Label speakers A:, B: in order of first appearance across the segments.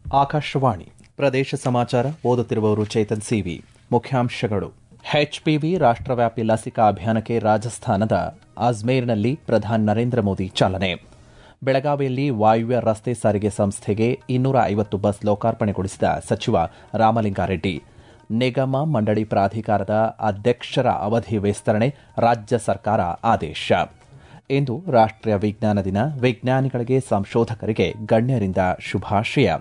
A: ಆಕಾಶವಾಣಿ ಪ್ರದೇಶ ಸಮಾಚಾರ ಓದುತ್ತಿರುವವರು ಚೇತನ್ ಸಿವಿ ಮುಖ್ಯಾಂಶಗಳು ಎಚ್ಪಿವಿ ರಾಷ್ಟ್ರವ್ಯಾಪಿ ಲಸಿಕಾ ಅಭಿಯಾನಕ್ಕೆ ರಾಜಸ್ಥಾನದ ಅಜ್ಮೇರ್ನಲ್ಲಿ ಪ್ರಧಾನಿ ನರೇಂದ್ರ ಮೋದಿ ಚಾಲನೆ ಬೆಳಗಾವಿಯಲ್ಲಿ ವಾಯುವ್ಯ ರಸ್ತೆ ಸಾರಿಗೆ ಸಂಸ್ಥೆಗೆ ಇನ್ನೂರ ಐವತ್ತು ಬಸ್ ಲೋಕಾರ್ಪಣೆಗೊಳಿಸಿದ ಸಚಿವ ರಾಮಲಿಂಗಾರೆಡ್ಡಿ ನಿಗಮ ಮಂಡಳಿ ಪ್ರಾಧಿಕಾರದ ಅಧ್ಯಕ್ಷರ ಅವಧಿ ವಿಸ್ತರಣೆ ರಾಜ್ಯ ಸರ್ಕಾರ ಆದೇಶ ಇಂದು ರಾಷ್ಟ್ರೀಯ ವಿಜ್ಞಾನ ದಿನ ವಿಜ್ಞಾನಿಗಳಿಗೆ ಸಂಶೋಧಕರಿಗೆ ಗಣ್ಯರಿಂದ ಶುಭಾಶಯ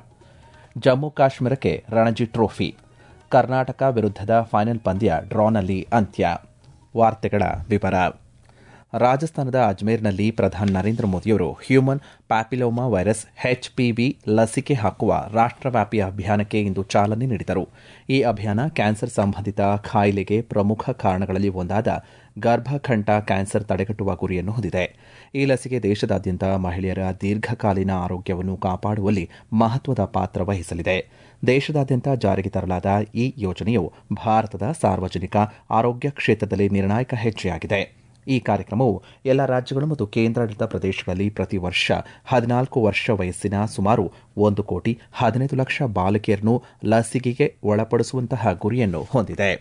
A: ಜಮ್ಮು ಕಾಶ್ಮೀರಕ್ಕೆ ರಣಜಿ ಟ್ರೋಫಿ ಕರ್ನಾಟಕ ವಿರುದ್ಧದ ಫೈನಲ್ ಪಂದ್ಯ ಡ್ರಾನಲ್ಲಿ ಅಂತ್ಯ ವಾರ್ತೆಗಳ ವಿವರ ರಾಜಸ್ಥಾನದ ಅಜ್ಮೇರ್ನಲ್ಲಿ ಪ್ರಧಾನಿ ನರೇಂದ್ರ ಮೋದಿಯವರು ಹ್ಯೂಮನ್ ಪ್ಯಾಪಿಲೋಮಾ ವೈರಸ್ ಎಚ್ಪಿವಿ ಲಸಿಕೆ ಹಾಕುವ ರಾಷ್ಟ್ರವ್ಯಾಪಿ ಅಭಿಯಾನಕ್ಕೆ ಇಂದು ಚಾಲನೆ ನೀಡಿದರು ಈ ಅಭಿಯಾನ ಕ್ಯಾನ್ಸರ್ ಸಂಬಂಧಿತ ಕಾಯಿಲೆಗೆ ಪ್ರಮುಖ ಕಾರಣಗಳಲ್ಲಿ ಒಂದಾದ ಗರ್ಭಕಂಠ ಕ್ಯಾನ್ಸರ್ ತಡೆಗಟ್ಟುವ ಗುರಿಯನ್ನು ಹೊಂದಿದೆ ಈ ಲಸಿಕೆ ದೇಶದಾದ್ಯಂತ ಮಹಿಳೆಯರ ದೀರ್ಘಕಾಲೀನ ಆರೋಗ್ಯವನ್ನು ಕಾಪಾಡುವಲ್ಲಿ ಮಹತ್ವದ ಪಾತ್ರ ವಹಿಸಲಿದೆ ದೇಶದಾದ್ಯಂತ ಜಾರಿಗೆ ತರಲಾದ ಈ ಯೋಜನೆಯು ಭಾರತದ ಸಾರ್ವಜನಿಕ ಆರೋಗ್ಯ ಕ್ಷೇತ್ರದಲ್ಲಿ ನಿರ್ಣಾಯಕ ಹೆಜ್ಜೆಯಾಗಿದೆ ಈ ಕಾರ್ಯಕ್ರಮವು ಎಲ್ಲ ರಾಜ್ಯಗಳು ಮತ್ತು ಕೇಂದ್ರಾಡಳಿತ ಪ್ರದೇಶಗಳಲ್ಲಿ ಪ್ರತಿ ವರ್ಷ ಹದಿನಾಲ್ಕು ವರ್ಷ ವಯಸ್ಸಿನ ಸುಮಾರು ಒಂದು ಕೋಟಿ ಹದಿನೈದು ಲಕ್ಷ ಬಾಲಕಿಯರನ್ನು ಲಸಿಕೆಗೆ ಒಳಪಡಿಸುವಂತಹ ಗುರಿಯನ್ನು ಹೊಂದಿದೆ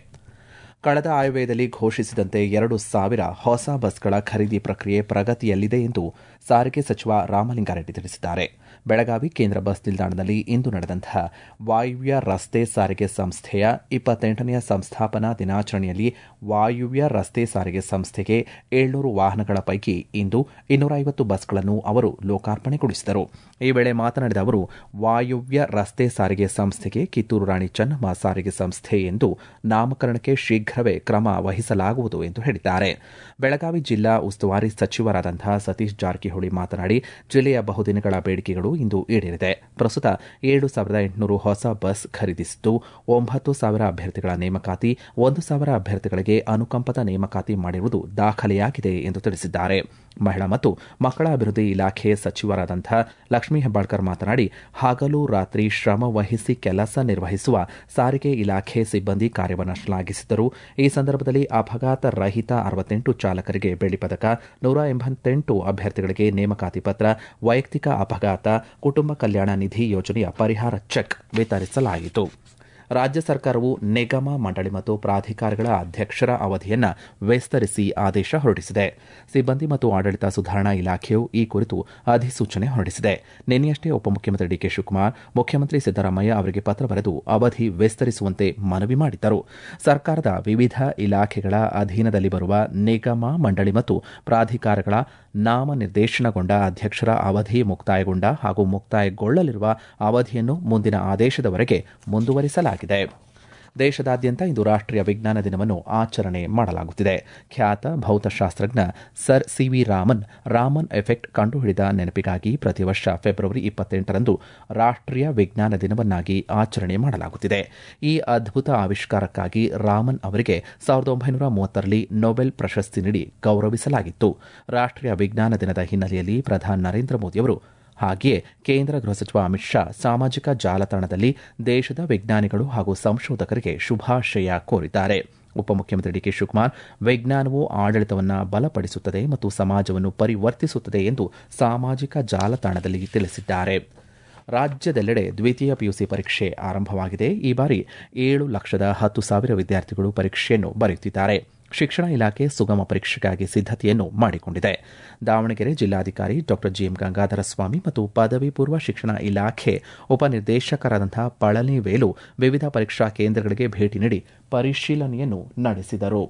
A: ಕಳೆದ ಆಯವ್ಯಯದಲ್ಲಿ ಘೋಷಿಸಿದಂತೆ ಎರಡು ಸಾವಿರ ಹೊಸ ಬಸ್ಗಳ ಖರೀದಿ ಪ್ರಕ್ರಿಯೆ ಪ್ರಗತಿಯಲ್ಲಿದೆ ಎಂದು ಸಾರಿಗೆ ಸಚಿವ ರಾಮಲಿಂಗಾರೆಡ್ಡಿ ತಿಳಿಸಿದ್ದಾರೆ ಬೆಳಗಾವಿ ಕೇಂದ್ರ ಬಸ್ ನಿಲ್ದಾಣದಲ್ಲಿ ಇಂದು ನಡೆದಂತಹ ವಾಯುವ್ಯ ರಸ್ತೆ ಸಾರಿಗೆ ಸಂಸ್ಥೆಯ ಇಪ್ಪತ್ತೆಂಟನೆಯ ಸಂಸ್ಥಾಪನಾ ದಿನಾಚರಣೆಯಲ್ಲಿ ವಾಯುವ್ಯ ರಸ್ತೆ ಸಾರಿಗೆ ಸಂಸ್ಥೆಗೆ ಏಳ್ನೂರು ವಾಹನಗಳ ಪೈಕಿ ಇಂದು ಇನ್ನೂರ ಐವತ್ತು ಬಸ್ಗಳನ್ನು ಅವರು ಲೋಕಾರ್ಪಣೆಗೊಳಿಸಿದರು ಈ ವೇಳೆ ಮಾತನಾಡಿದ ಅವರು ವಾಯುವ್ಯ ರಸ್ತೆ ಸಾರಿಗೆ ಸಂಸ್ಥೆಗೆ ಕಿತ್ತೂರು ರಾಣಿ ಚೆನ್ನಮ್ಮ ಸಾರಿಗೆ ಸಂಸ್ಥೆ ಎಂದು ನಾಮಕರಣಕ್ಕೆ ಶೀಘ್ರವೇ ಕ್ರಮ ವಹಿಸಲಾಗುವುದು ಎಂದು ಹೇಳಿದ್ದಾರೆ ಬೆಳಗಾವಿ ಜಿಲ್ಲಾ ಉಸ್ತುವಾರಿ ಸಚಿವರಾದಂತಹ ಸತೀಶ್ ಜಾರಕಿಹೊಳಿ ಮಾತನಾಡಿ ಜಿಲ್ಲೆಯ ಬಹುದಿನಗಳ ಬೇಡಿಕೆಗಳು ಇಂದು ಈಡೇರಿದೆ ಪ್ರಸ್ತುತ ಏಳು ಸಾವಿರದ ಎಂಟುನೂರು ಹೊಸ ಬಸ್ ಖರೀದಿಸಿದ್ದು ಒಂಬತ್ತು ಸಾವಿರ ಅಭ್ಯರ್ಥಿಗಳ ನೇಮಕಾತಿ ಒಂದು ಸಾವಿರ ಅಭ್ಯರ್ಥಿಗಳಿಗೆ ಅನುಕಂಪದ ನೇಮಕಾತಿ ಮಾಡಿರುವುದು ದಾಖಲೆಯಾಗಿದೆ ಎಂದು ತಿಳಿಸಿದ್ದಾರೆ ಮಹಿಳಾ ಮತ್ತು ಮಕ್ಕಳ ಅಭಿವೃದ್ಧಿ ಇಲಾಖೆ ಸಚಿವರಾದಂತಹ ಲಕ್ಷ್ಮೀ ಹೆಬ್ಬಾಳ್ಕರ್ ಮಾತನಾಡಿ ಹಗಲು ರಾತ್ರಿ ಶ್ರಮ ವಹಿಸಿ ಕೆಲಸ ನಿರ್ವಹಿಸುವ ಸಾರಿಗೆ ಇಲಾಖೆ ಸಿಬ್ಬಂದಿ ಕಾರ್ಯವನ್ನು ಶ್ಲಾಘಿಸಿದರು ಈ ಸಂದರ್ಭದಲ್ಲಿ ಅಪಘಾತ ರಹಿತ ಅರವತ್ತೆಂಟು ಚಾಲಕರಿಗೆ ಬೆಳ್ಳಿ ಪದಕ ನೂರ ಎಂಬತ್ತೆಂಟು ಅಭ್ಯರ್ಥಿಗಳಿಗೆ ನೇಮಕಾತಿ ಪತ್ರ ವೈಯಕ್ತಿಕ ಅಪಘಾತ ಕುಟುಂಬ ಕಲ್ಯಾಣ ನಿಧಿ ಯೋಜನೆಯ ಪರಿಹಾರ ಚೆಕ್ ವಿತರಿಸಲಾಯಿತು ರಾಜ್ಯ ಸರ್ಕಾರವು ನಿಗಮ ಮಂಡಳಿ ಮತ್ತು ಪ್ರಾಧಿಕಾರಗಳ ಅಧ್ಯಕ್ಷರ ಅವಧಿಯನ್ನು ವಿಸ್ತರಿಸಿ ಆದೇಶ ಹೊರಡಿಸಿದೆ ಸಿಬ್ಬಂದಿ ಮತ್ತು ಆಡಳಿತ ಸುಧಾರಣಾ ಇಲಾಖೆಯು ಈ ಕುರಿತು ಅಧಿಸೂಚನೆ ಹೊರಡಿಸಿದೆ ನಿನ್ನೆಯಷ್ಟೇ ಉಪಮುಖ್ಯಮಂತ್ರಿ ಡಿಕೆ ಶಿವಕುಮಾರ್ ಮುಖ್ಯಮಂತ್ರಿ ಸಿದ್ದರಾಮಯ್ಯ ಅವರಿಗೆ ಪತ್ರ ಬರೆದು ಅವಧಿ ವಿಸ್ತರಿಸುವಂತೆ ಮನವಿ ಮಾಡಿದ್ದರು ಸರ್ಕಾರದ ವಿವಿಧ ಇಲಾಖೆಗಳ ಅಧೀನದಲ್ಲಿ ಬರುವ ನಿಗಮ ಮಂಡಳಿ ಮತ್ತು ಪ್ರಾಧಿಕಾರಗಳ ನಾಮನಿರ್ದೇಶನಗೊಂಡ ಅಧ್ಯಕ್ಷರ ಅವಧಿ ಮುಕ್ತಾಯಗೊಂಡ ಹಾಗೂ ಮುಕ್ತಾಯಗೊಳ್ಳಲಿರುವ ಅವಧಿಯನ್ನು ಮುಂದಿನ ಆದೇಶದವರೆಗೆ ಮುಂದುವರಿಸಲಾಗಿದೆ ದೇಶದಾದ್ಯಂತ ಇಂದು ರಾಷ್ಟ್ರೀಯ ವಿಜ್ಞಾನ ದಿನವನ್ನು ಆಚರಣೆ ಮಾಡಲಾಗುತ್ತಿದೆ ಖ್ಯಾತ ಭೌತಶಾಸ್ತ್ರಜ್ಞ sir C V Raman Raman effect ಕಂಡುಹಿಡಿದ ನೆನಪಿಗಾಗಿ ಪ್ರತಿ ವರ್ಷ ಫೆಬ್ರವರಿ ಇಪ್ಪತ್ತೆಂಟರಂದು ರಾಷ್ಟ್ರೀಯ ವಿಜ್ಞಾನ ದಿನವನ್ನಾಗಿ ಆಚರಣೆ ಮಾಡಲಾಗುತ್ತಿದೆ ಈ ಅದ್ಭುತ ಆವಿಷ್ಕಾರಕ್ಕಾಗಿ ರಾಮನ್ ಅವರಿಗೆ ಸಾವಿರದ ಒಂಬೈನೂರ ಮೂವತ್ತರಲ್ಲಿ ನೊಬೆಲ್ ಪ್ರಶಸ್ತಿ ನೀಡಿ ಗೌರವಿಸಲಾಗಿತ್ತು ರಾಷ್ಟ್ರೀಯ ವಿಜ್ಞಾನ ದಿನದ ಹಿನ್ನೆಲೆಯಲ್ಲಿ ಪ್ರಧಾನಿ ನರೇಂದ್ರ ಮೋದಿಯವರು ಹಾಗೆಯೇ ಕೇಂದ್ರ ಗೃಹ ಸಚಿವ ಅಮಿತ್ ಶಾ ಸಾಮಾಜಿಕ ಜಾಲತಾಣದಲ್ಲಿ ದೇಶದ ವಿಜ್ಞಾನಿಗಳು ಹಾಗೂ ಸಂಶೋಧಕರಿಗೆ ಶುಭಾಶಯ ಕೋರಿದ್ದಾರೆ ಉಪಮುಖ್ಯಮಂತ್ರಿ ಡಿಕೆ ಶಿವಕುಮಾರ್ ವಿಜ್ಞಾನವು ಆಡಳಿತವನ್ನು ಬಲಪಡಿಸುತ್ತದೆ ಮತ್ತು ಸಮಾಜವನ್ನು ಪರಿವರ್ತಿಸುತ್ತದೆ ಎಂದು ಸಾಮಾಜಿಕ ಜಾಲತಾಣದಲ್ಲಿ ತಿಳಿಸಿದ್ದಾರೆ ರಾಜ್ಯದೆಲ್ಲೆಡೆ ದ್ವಿತೀಯ ಪಿಯುಸಿ ಪರೀಕ್ಷೆ ಆರಂಭವಾಗಿದೆ ಈ ಬಾರಿ ಏಳು ಲಕ್ಷದ ಹತ್ತು ಸಾವಿರ ವಿದ್ಯಾರ್ಥಿಗಳು ಪರೀಕ್ಷೆಯನ್ನು ಬರೆಯುತ್ತಿದ್ದಾರೆ ಶಿಕ್ಷಣ ಇಲಾಖೆ ಸುಗಮ ಪರೀಕ್ಷೆಗಾಗಿ ಸಿದ್ದತೆಯನ್ನು ಮಾಡಿಕೊಂಡಿದೆ ದಾವಣಗೆರೆ ಜಿಲ್ಲಾಧಿಕಾರಿ ಡಾ ಜಿಎಂ ಗಂಗಾಧರ ಸ್ವಾಮಿ ಮತ್ತು ಪದವಿ ಪೂರ್ವ ಶಿಕ್ಷಣ ಇಲಾಖೆ ಉಪನಿರ್ದೇಶಕರಾದಂತಹ ಪಳನಿ ವೇಲು ವಿವಿಧ ಪರೀಕ್ಷಾ ಕೇಂದ್ರಗಳಿಗೆ ಭೇಟಿ ನೀಡಿ ಪರಿಶೀಲನೆಯನ್ನು ನಡೆಸಿದರು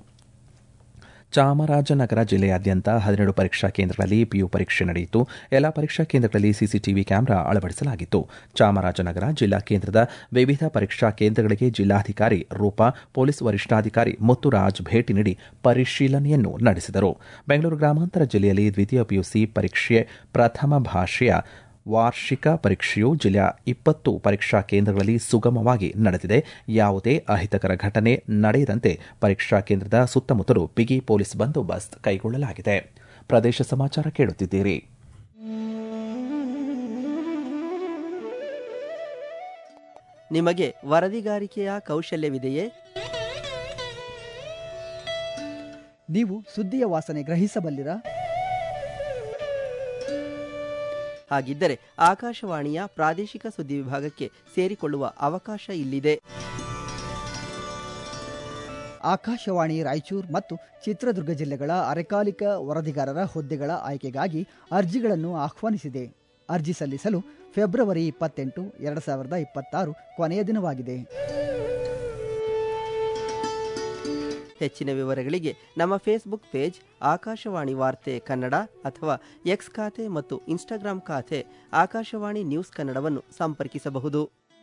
A: ಚಾಮರಾಜನಗರ ಜಿಲ್ಲೆಯಾದ್ಯಂತ ಹದಿನೇಳು ಪರೀಕ್ಷಾ ಕೇಂದ್ರಗಳಲ್ಲಿ ಪಿಯು ಪರೀಕ್ಷೆ ನಡೆಯಿತು ಎಲ್ಲಾ ಪರೀಕ್ಷಾ ಕೇಂದ್ರಗಳಲ್ಲಿ ಸಿಸಿಟಿವಿ ಕ್ಯಾಮೆರಾ ಅಳವಡಿಸಲಾಗಿತ್ತು ಚಾಮರಾಜನಗರ ಜಿಲ್ಲಾ ಕೇಂದ್ರದ ವಿವಿಧ ಪರೀಕ್ಷಾ ಕೇಂದ್ರಗಳಿಗೆ ಜಿಲ್ಲಾಧಿಕಾರಿ ರೂಪಾ ಪೊಲೀಸ್ ವರಿಷ್ಠಾಧಿಕಾರಿ ಮುತ್ತುರಾಜ್ ಭೇಟಿ ನೀಡಿ ಪರಿಶೀಲನೆಯನ್ನು ನಡೆಸಿದರು ಬೆಂಗಳೂರು ಗ್ರಾಮಾಂತರ ಜಿಲ್ಲೆಯಲ್ಲಿ ದ್ವಿತೀಯ ಪಿಯುಸಿ ಪರೀಕ್ಷೆ ಪ್ರಥಮ ಭಾಷೆಯ ವಾರ್ಷಿಕ ಪರೀಕ್ಷೆಯು ಜಿಲ್ಲೆಯ ಇಪ್ಪತ್ತು ಪರೀಕ್ಷಾ ಕೇಂದ್ರಗಳಲ್ಲಿ ಸುಗಮವಾಗಿ ನಡೆದಿದೆ ಯಾವುದೇ ಅಹಿತಕರ ಘಟನೆ ನಡೆಯದಂತೆ ಪರೀಕ್ಷಾ ಕೇಂದ್ರದ ಸುತ್ತಮುತ್ತಲು ಬಿಗಿ ಪೊಲೀಸ್ ಬಂದೋಬಸ್ತ್ ಕೈಗೊಳ್ಳಲಾಗಿದೆ ಪ್ರದೇಶ ಸಮಾಚಾರ ಕೇಳುತ್ತಿದ್ದೀರಿ
B: ನಿಮಗೆ ವರದಿಗಾರಿಕೆಯ ಕೌಶಲ್ಯವಿದೆಯೇ
C: ನೀವು ಸುದ್ದಿಯ ವಾಸನೆ ಗ್ರಹಿಸಬಲ್ಲಿರಾ
B: ಹಾಗಿದ್ದರೆ ಆಕಾಶವಾಣಿಯ ಪ್ರಾದೇಶಿಕ ಸುದ್ದಿ ವಿಭಾಗಕ್ಕೆ ಸೇರಿಕೊಳ್ಳುವ ಅವಕಾಶ ಇಲ್ಲಿದೆ
C: ಆಕಾಶವಾಣಿ ರಾಯಚೂರು ಮತ್ತು ಚಿತ್ರದುರ್ಗ ಜಿಲ್ಲೆಗಳ ಅರೆಕಾಲಿಕ ವರದಿಗಾರರ ಹುದ್ದೆಗಳ ಆಯ್ಕೆಗಾಗಿ ಅರ್ಜಿಗಳನ್ನು ಆಹ್ವಾನಿಸಿದೆ ಅರ್ಜಿ ಸಲ್ಲಿಸಲು ಫೆಬ್ರವರಿ ಇಪ್ಪತ್ತೆಂಟು ಎರಡು ಸಾವಿರದ ಇಪ್ಪತ್ತಾರು ಕೊನೆಯ ದಿನವಾಗಿದೆ
B: ಹೆಚ್ಚಿನ ವಿವರಗಳಿಗೆ ನಮ್ಮ ಫೇಸ್ಬುಕ್ ಪೇಜ್ ಆಕಾಶವಾಣಿ ವಾರ್ತೆ ಕನ್ನಡ ಅಥವಾ ಎಕ್ಸ್ ಖಾತೆ ಮತ್ತು ಇನ್ಸ್ಟಾಗ್ರಾಂ ಖಾತೆ ಆಕಾಶವಾಣಿ ನ್ಯೂಸ್ ಕನ್ನಡವನ್ನು ಸಂಪರ್ಕಿಸಬಹುದು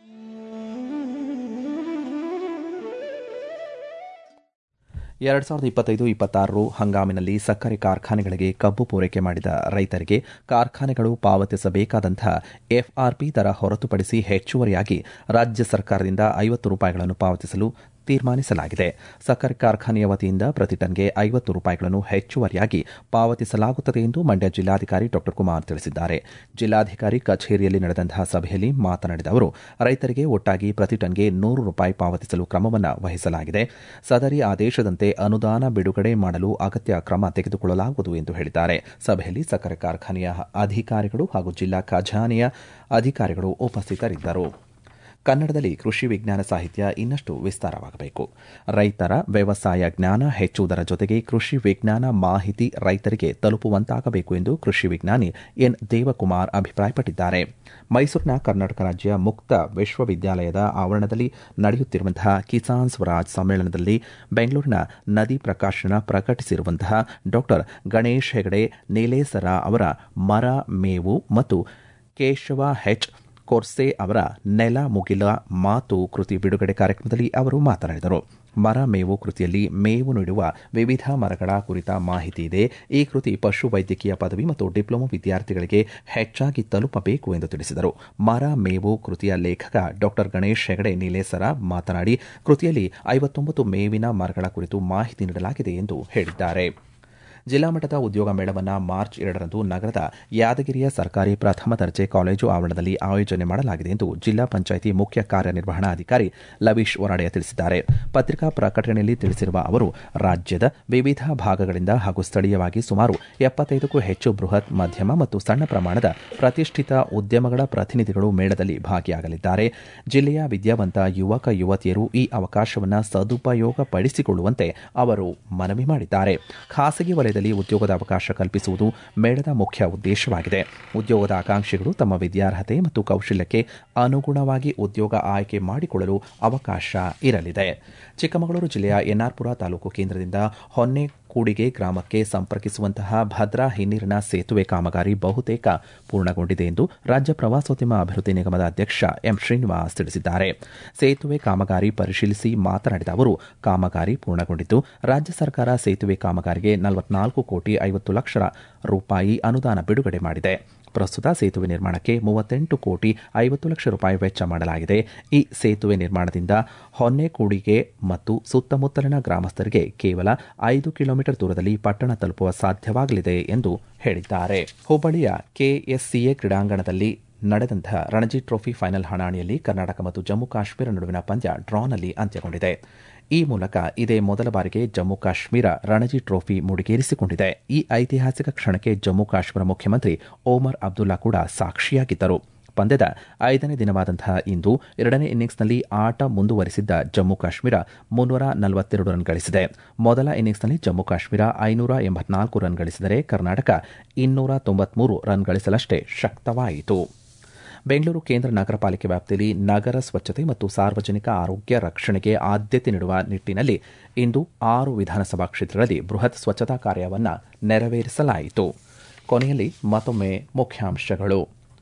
A: ಎರಡ್ ಸಾವಿರದ ಇಪ್ಪತ್ತೈದು ಇಪ್ಪತ್ತಾರು ಹಂಗಾಮಿನಲ್ಲಿ ಸಕ್ಕರೆ ಕಾರ್ಖಾನೆಗಳಿಗೆ ಕಬ್ಬು ಪೂರೈಕೆ ಮಾಡಿದ ರೈತರಿಗೆ ಕಾರ್ಖಾನೆಗಳು ಪಾವತಿಸಬೇಕಾದಂತಹ ಎಫ್ಆರ್ಪಿ ದರ ಹೊರತುಪಡಿಸಿ ಹೆಚ್ಚುವರಿಯಾಗಿ ರಾಜ್ಯ ಸರ್ಕಾರದಿಂದ ಐವತ್ತು ರೂಪಾಯಿಗಳನ್ನು ಪಾವತಿಸಲು ತೀರ್ಮಾನಿಸಲಾಗಿದೆ ಸಕ್ಕರೆ ಕಾರ್ಖಾನೆಯ ವತಿಯಿಂದ ಪ್ರತಿ ಟನ್ಗೆ ಐವತ್ತು ರೂಪಾಯಿಗಳನ್ನು ಹೆಚ್ಚುವರಿಯಾಗಿ ಪಾವತಿಸಲಾಗುತ್ತದೆ ಎಂದು ಮಂಡ್ಯ ಜಿಲ್ಲಾಧಿಕಾರಿ ಡಾ ಕುಮಾರ್ ತಿಳಿಸಿದ್ದಾರೆ ಜಿಲ್ಲಾಧಿಕಾರಿ ಕಚೇರಿಯಲ್ಲಿ ನಡೆದಂತಹ ಸಭೆಯಲ್ಲಿ ಮಾತನಾಡಿದ ಅವರು ರೈತರಿಗೆ ಒಟ್ಟಾಗಿ ಪ್ರತಿ ಟನ್ಗೆ ನೂರು ರೂಪಾಯಿ ಪಾವತಿಸಲು ಕ್ರಮವನ್ನು ವಹಿಸಲಾಗಿದೆ ಸದರಿ ಆದೇಶದಂತೆ ಅನುದಾನ ಬಿಡುಗಡೆ ಮಾಡಲು ಅಗತ್ಯ ಕ್ರಮ ತೆಗೆದುಕೊಳ್ಳಲಾಗುವುದು ಎಂದು ಹೇಳಿದ್ದಾರೆ ಸಭೆಯಲ್ಲಿ ಸಕ್ಕರೆ ಕಾರ್ಖಾನೆಯ ಅಧಿಕಾರಿಗಳು ಹಾಗೂ ಜಿಲ್ಲಾ ಖಜಾನೆಯ ಅಧಿಕಾರಿಗಳು ಉಪಸ್ಥಿತರಿದ್ದರು ಕನ್ನಡದಲ್ಲಿ ಕೃಷಿ ವಿಜ್ಞಾನ ಸಾಹಿತ್ಯ ಇನ್ನಷ್ಟು ವಿಸ್ತಾರವಾಗಬೇಕು ರೈತರ ವ್ಯವಸಾಯ ಜ್ಞಾನ ಹೆಚ್ಚುವುದರ ಜೊತೆಗೆ ಕೃಷಿ ವಿಜ್ಞಾನ ಮಾಹಿತಿ ರೈತರಿಗೆ ತಲುಪುವಂತಾಗಬೇಕು ಎಂದು ಕೃಷಿ ವಿಜ್ಞಾನಿ ಎನ್ ದೇವಕುಮಾರ್ ಅಭಿಪ್ರಾಯಪಟ್ಟಿದ್ದಾರೆ ಮೈಸೂರಿನ ಕರ್ನಾಟಕ ರಾಜ್ಯ ಮುಕ್ತ ವಿಶ್ವವಿದ್ಯಾಲಯದ ಆವರಣದಲ್ಲಿ ನಡೆಯುತ್ತಿರುವಂತಹ ಕಿಸಾನ್ ಸ್ವರಾಜ್ ಸಮ್ಮೇಳನದಲ್ಲಿ ಬೆಂಗಳೂರಿನ ನದಿ ಪ್ರಕಾಶನ ಪ್ರಕಟಿಸಿರುವಂತಹ ಡಾಕ್ಟರ್ ಗಣೇಶ್ ಹೆಗಡೆ ನೀಲೇಸರ ಅವರ ಮರ ಮೇವು ಮತ್ತು ಕೇಶವ ಹೆಚ್ ಕೊರ್ಸೆ ಅವರ ನೆಲ ಮುಗಿಲ ಮಾತು ಕೃತಿ ಬಿಡುಗಡೆ ಕಾರ್ಯಕ್ರಮದಲ್ಲಿ ಅವರು ಮಾತನಾಡಿದರು ಮರ ಮೇವು ಕೃತಿಯಲ್ಲಿ ಮೇವು ನೀಡುವ ವಿವಿಧ ಮರಗಳ ಕುರಿತ ಮಾಹಿತಿ ಇದೆ ಈ ಕೃತಿ ಪಶು ವೈದ್ಯಕೀಯ ಪದವಿ ಮತ್ತು ಡಿಪ್ಲೊಮಾ ವಿದ್ಯಾರ್ಥಿಗಳಿಗೆ ಹೆಚ್ಚಾಗಿ ತಲುಪಬೇಕು ಎಂದು ತಿಳಿಸಿದರು ಮರ ಮೇವು ಕೃತಿಯ ಲೇಖಕ ಡಾಕ್ಟರ್ ಗಣೇಶ್ ಹೆಗಡೆ ನೀಲೇಸರ ಮಾತನಾಡಿ ಕೃತಿಯಲ್ಲಿ ಐವತ್ತೊಂಬತ್ತು ಮೇವಿನ ಮರಗಳ ಕುರಿತು ಮಾಹಿತಿ ನೀಡಲಾಗಿದೆ ಎಂದು ಹೇಳಿದ್ದಾರೆ ಜಿಲ್ಲಾ ಮಟ್ಟದ ಉದ್ಯೋಗ ಮೇಳವನ್ನು ಮಾರ್ಚ್ ಎರಡರಂದು ನಗರದ ಯಾದಗಿರಿಯ ಸರ್ಕಾರಿ ಪ್ರಥಮ ದರ್ಜೆ ಕಾಲೇಜು ಆವರಣದಲ್ಲಿ ಆಯೋಜನೆ ಮಾಡಲಾಗಿದೆ ಎಂದು ಜಿಲ್ಲಾ ಪಂಚಾಯಿತಿ ಮುಖ್ಯ ಕಾರ್ಯನಿರ್ವಹಣಾಧಿಕಾರಿ ಲವೀಶ್ ಒರಾಡೆಯ ತಿಳಿಸಿದ್ದಾರೆ ಪತ್ರಿಕಾ ಪ್ರಕಟಣೆಯಲ್ಲಿ ತಿಳಿಸಿರುವ ಅವರು ರಾಜ್ಯದ ವಿವಿಧ ಭಾಗಗಳಿಂದ ಹಾಗೂ ಸ್ಥಳೀಯವಾಗಿ ಸುಮಾರು ಎಪ್ಪತ್ತೈದಕ್ಕೂ ಹೆಚ್ಚು ಬೃಹತ್ ಮಧ್ಯಮ ಮತ್ತು ಸಣ್ಣ ಪ್ರಮಾಣದ ಪ್ರತಿಷ್ಠಿತ ಉದ್ಯಮಗಳ ಪ್ರತಿನಿಧಿಗಳು ಮೇಳದಲ್ಲಿ ಭಾಗಿಯಾಗಲಿದ್ದಾರೆ ಜಿಲ್ಲೆಯ ವಿದ್ಯಾವಂತ ಯುವಕ ಯುವತಿಯರು ಈ ಅವಕಾಶವನ್ನು ಸದುಪಯೋಗಪಡಿಸಿಕೊಳ್ಳುವಂತೆ ಅವರು ಮನವಿ ಮಾಡಿದ್ದಾರೆ ಖಾಸಗಿ ವಲಯದಲ್ಲಿ ಉದ್ಯೋಗದ ಅವಕಾಶ ಕಲ್ಪಿಸುವುದು ಮೇಳದ ಮುಖ್ಯ ಉದ್ದೇಶವಾಗಿದೆ ಉದ್ಯೋಗದ ಆಕಾಂಕ್ಷಿಗಳು ತಮ್ಮ ವಿದ್ಯಾರ್ಹತೆ ಮತ್ತು ಕೌಶಲ್ಯಕ್ಕೆ ಅನುಗುಣವಾಗಿ ಉದ್ಯೋಗ ಆಯ್ಕೆ ಮಾಡಿಕೊಳ್ಳಲು ಅವಕಾಶ ಇರಲಿದೆ ಚಿಕ್ಕಮಗಳೂರು ಜಿಲ್ಲೆಯ ಎನ್ಆರ್ಪುರ ತಾಲೂಕು ಕೇಂದ್ರದಿಂದ ಹೊನ್ನೆ ಕೂಡಿಗೆ ಗ್ರಾಮಕ್ಕೆ ಸಂಪರ್ಕಿಸುವಂತಹ ಭದ್ರಾ ಹಿನ್ನೀರಿನ ಸೇತುವೆ ಕಾಮಗಾರಿ ಬಹುತೇಕ ಪೂರ್ಣಗೊಂಡಿದೆ ಎಂದು ರಾಜ್ಯ ಪ್ರವಾಸೋದ್ಯಮ ಅಭಿವೃದ್ಧಿ ನಿಗಮದ ಅಧ್ಯಕ್ಷ ಎಂ ಶ್ರೀನಿವಾಸ್ ತಿಳಿಸಿದ್ದಾರೆ ಸೇತುವೆ ಕಾಮಗಾರಿ ಪರಿಶೀಲಿಸಿ ಮಾತನಾಡಿದ ಅವರು ಕಾಮಗಾರಿ ಪೂರ್ಣಗೊಂಡಿದ್ದು ರಾಜ್ಯ ಸರ್ಕಾರ ಸೇತುವೆ ಕಾಮಗಾರಿಗೆ ನಲವತ್ನಾಲ್ಕು ಕೋಟಿ ಐವತ್ತು ಲಕ್ಷ ರೂಪಾಯಿ ಅನುದಾನ ಬಿಡುಗಡೆ ಮಾಡಿದೆ ಪ್ರಸ್ತುತ ಸೇತುವೆ ನಿರ್ಮಾಣಕ್ಕೆ ಮೂವತ್ತೆಂಟು ಕೋಟಿ ಐವತ್ತು ಲಕ್ಷ ರೂಪಾಯಿ ವೆಚ್ಚ ಮಾಡಲಾಗಿದೆ ಈ ಸೇತುವೆ ನಿರ್ಮಾಣದಿಂದ ಹೊನ್ನೆಕೂಡಿಗೆ ಮತ್ತು ಸುತ್ತಮುತ್ತಲಿನ ಗ್ರಾಮಸ್ಥರಿಗೆ ಕೇವಲ ಐದು ಕಿಲೋಮೀಟರ್ ದೂರದಲ್ಲಿ ಪಟ್ಟಣ ತಲುಪುವ ಸಾಧ್ಯವಾಗಲಿದೆ ಎಂದು ಹೇಳಿದ್ದಾರೆ ಹುಬ್ಬಳ್ಳಿಯ ಕೆಎಸ್ಸಿಎ ಕ್ರೀಡಾಂಗಣದಲ್ಲಿ ನಡೆದಂತಹ ರಣಜಿ ಟ್ರೋಫಿ ಫೈನಲ್ ಹಣಾಣಿಯಲ್ಲಿ ಕರ್ನಾಟಕ ಮತ್ತು ಜಮ್ಮು ಕಾಶ್ಮೀರ ನಡುವಿನ ಪಂದ್ಯ ಡ್ರಾನಲ್ಲಿ ಅಂತ್ಯಗೊಂಡಿದೆ ಈ ಮೂಲಕ ಇದೇ ಮೊದಲ ಬಾರಿಗೆ ಜಮ್ಮು ಕಾಶ್ಮೀರ ರಣಜಿ ಟ್ರೋಫಿ ಮುಡಿಗೇರಿಸಿಕೊಂಡಿದೆ ಈ ಐತಿಹಾಸಿಕ ಕ್ಷಣಕ್ಕೆ ಜಮ್ಮು ಕಾಶ್ಮೀರ ಮುಖ್ಯಮಂತ್ರಿ ಓಮರ್ ಅಬ್ದುಲ್ಲಾ ಕೂಡ ಸಾಕ್ಷಿಯಾಗಿದ್ದರು ಪಂದ್ಯದ ಐದನೇ ದಿನವಾದಂತಹ ಇಂದು ಎರಡನೇ ಇನ್ನಿಂಗ್ಸ್ನಲ್ಲಿ ಆಟ ಮುಂದುವರಿಸಿದ್ದ ಜಮ್ಮು ಕಾಶ್ಮೀರ ಮುನ್ನೂರ ನಲವತ್ತೆರಡು ರನ್ ಗಳಿಸಿದೆ ಮೊದಲ ಇನ್ನಿಂಗ್ಸ್ನಲ್ಲಿ ಜಮ್ಮು ಕಾಶ್ಮೀರ ಐನೂರ ಎಂಬತ್ನಾಲ್ಕು ರನ್ ಗಳಿಸಿದರೆ ಕರ್ನಾಟಕ ಇನ್ನೂರ ತೊಂಬತ್ಮೂರು ರನ್ ಗಳಿಸಲಷ್ಟೇ ಶಕ್ತವಾಯಿತು ಬೆಂಗಳೂರು ಕೇಂದ್ರ ನಗರ ಪಾಲಿಕೆ ವ್ಯಾಪ್ತಿಯಲ್ಲಿ ನಗರ ಸ್ವಚ್ಛತೆ ಮತ್ತು ಸಾರ್ವಜನಿಕ ಆರೋಗ್ಯ ರಕ್ಷಣೆಗೆ ಆದ್ಯತೆ ನೀಡುವ ನಿಟ್ಟಿನಲ್ಲಿ ಇಂದು ಆರು ವಿಧಾನಸಭಾ ಕ್ಷೇತ್ರಗಳಲ್ಲಿ ಬೃಹತ್ ಸ್ವಚ್ಛತಾ ಕಾರ್ಯವನ್ನು ನೆರವೇರಿಸಲಾಯಿತು ಕೊನೆಯಲ್ಲಿ ಮತ್ತೊಮ್ಮೆ ಮುಖ್ಯಾಂಶಗಳು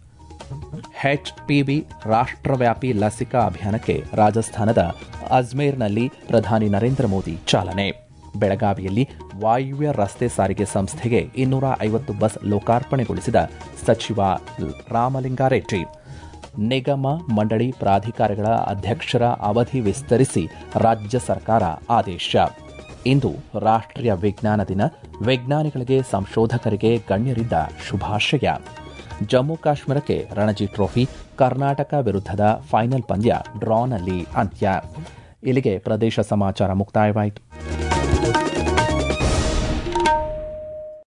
A: ಎಚ್ಪಿವಿ ರಾಷ್ಟ್ರವ್ಯಾಪಿ ಲಸಿಕಾ ಅಭಿಯಾನಕ್ಕೆ ರಾಜಸ್ಥಾನದ ಅಜ್ಮೇರ್ನಲ್ಲಿ ಪ್ರಧಾನಿ ನರೇಂದ್ರ ಮೋದಿ ಚಾಲನೆ ಬೆಳಗಾವಿಯಲ್ಲಿ ವಾಯುವ್ಯ ರಸ್ತೆ ಸಾರಿಗೆ ಸಂಸ್ಥೆಗೆ ಇನ್ನೂರ ಐವತ್ತು ಬಸ್ ಲೋಕಾರ್ಪಣೆಗೊಳಿಸಿದ ಸಚಿವ ರಾಮಲಿಂಗಾರೆಡ್ಡಿ ನಿಗಮ ಮಂಡಳಿ ಪ್ರಾಧಿಕಾರಗಳ ಅಧ್ಯಕ್ಷರ ಅವಧಿ ವಿಸ್ತರಿಸಿ ರಾಜ್ಯ ಸರ್ಕಾರ ಆದೇಶ ಇಂದು ರಾಷ್ಟ್ರೀಯ ವಿಜ್ಞಾನ ದಿನ ವಿಜ್ಞಾನಿಗಳಿಗೆ ಸಂಶೋಧಕರಿಗೆ ಗಣ್ಯರಿದ್ದ ಶುಭಾಶಯ ಜಮ್ಮು ಕಾಶ್ಮೀರಕ್ಕೆ ರಣಜಿ ಟ್ರೋಫಿ ಕರ್ನಾಟಕ ವಿರುದ್ಧದ ಫೈನಲ್ ಪಂದ್ಯ ಡ್ರಾನಲ್ಲಿ ಅಂತ್ಯ ಇಲ್ಲಿಗೆ ಪ್ರದೇಶ ಸಮಾಚಾರ ಮುಕ್ತಾಯವಾಯಿತು